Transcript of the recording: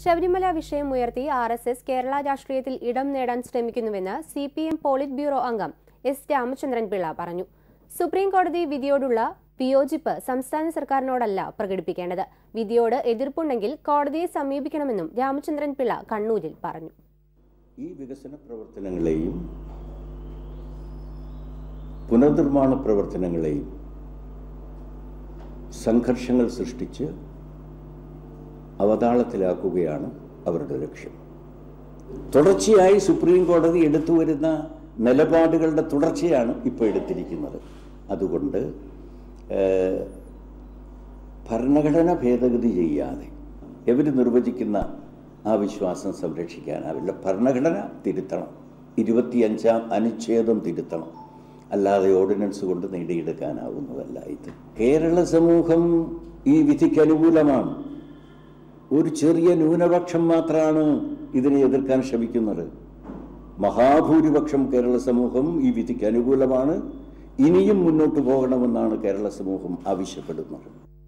ശബരിമല വിഷയം ഉയർത്തി R S S Kerala രാഷ്ട്രീയത്തിൽ ഇടം നേടാൻ ശ്രമിക്കുന്നുവെന്ന് C P M polit bureau അംഗം എസ് രാമചന്ദ്രൻ പിള്ള പറഞ്ഞു സുപ്രീം കോടതി വിധിയോടുള്ള വിയോജിപ്പ് സംസ്ഥാന സർക്കാരിനോടല്ല പ്രകടിപ്പിക്കേണ്ടത് വിധിയോട് എതിർപ്പുണ്ടെങ്കിൽ കോടതിയെ സമീപിക്കണമെന്നും രാമചന്ദ്രൻ പിള്ള കണ്ണൂരിൽ പറഞ്ഞു ഈ വികസന പ്രവർത്തനങ്ങളെയും പുനർനിർമ്മാണ പ്രവർത്തനങ്ങളെയും സംഘർഷങ്ങൾ സൃഷ്ടിച്ച് അവതാളത്തിലാക്കുകയാണ് അവരുടെ ലക്ഷ്യം തുടർച്ചയായി സുപ്രീം കോടതി എടുത്തു വരുന്ന നിലപാടുകളുടെ തുടർച്ചയാണ് ഇപ്പോൾ എടുത്തിരിക്കുന്നത് അതുകൊണ്ട് ഏഹ്, ഭരണഘടന ഭേദഗതി ചെയ്യാതെ എവർ നിർവചിക്കുന്ന ആ വിശ്വാസം സംരക്ഷിക്കാനാവില്ല ഭരണഘടന തിരുത്തണം ഇരുപത്തിയഞ്ചാം അനുച്ഛേദം തിരുത്തണം അല്ലാതെ ഓർഡിനൻസ് കൊണ്ട് നേടിയെടുക്കാനാവുന്നതല്ല ഇത് കേരള സമൂഹം ഈ വിധിക്ക് അനുകൂലമാണ് ഒരു ചെറിയ ന്യൂനപക്ഷം മാത്രമാണ് ഇതിനെ എതിർക്കാൻ ശ്രമിക്കുന്നത് മഹാഭൂരിപക്ഷം കേരള സമൂഹം ഈ വിധിക്ക് അനുകൂലമാണ് ഇനിയും മുന്നോട്ട് പോകണമെന്നാണ് കേരള സമൂഹം ആവശ്യപ്പെടുന്നത്